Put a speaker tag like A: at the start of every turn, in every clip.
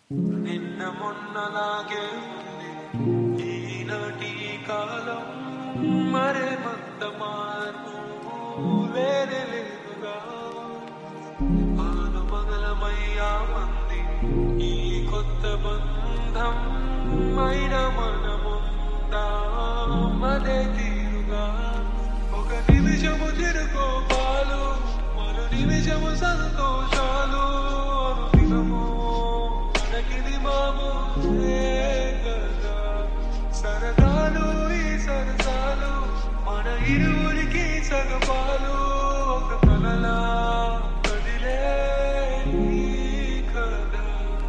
A: నిన్న మొన్నలాగే ఉంది ఈనాటి కాలం మరే మంత మార్పు వేరే లేదుగా ఆను మగలమయ్యా మంది ఈ కొత్త బంధం మైన మనముందా మదే తీరుగా ఒక నిమిషము తిరుకోపాలు మరో నిమిషము సంతోషాలు అనుదినము మనకిది మామూలే కదా సరదాలు ఈ సరసాలు మన ఇరువురికి సగపాలు ఒక కలలా కదిలే ఈ కదా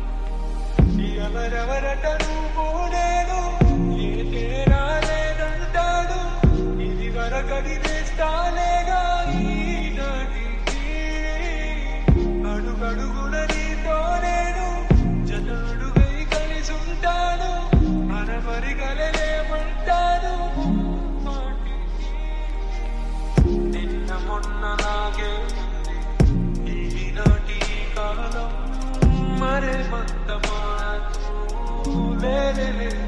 A: ఎవరెవరటను పోనేను ఏ తేడా లేదంటాడు ఇది వరకడి వేస్తాలేగా ఈనాటికి అడుగడుగున నీతో నేను జనుడుగై కలిసి ఉంటాను మనమరి కలలేమంటాను మాటికి నిన్న మొన్నలాగే ఉంది ఈనాటి కాలం మరే మంత మార్పు వేరే లేదు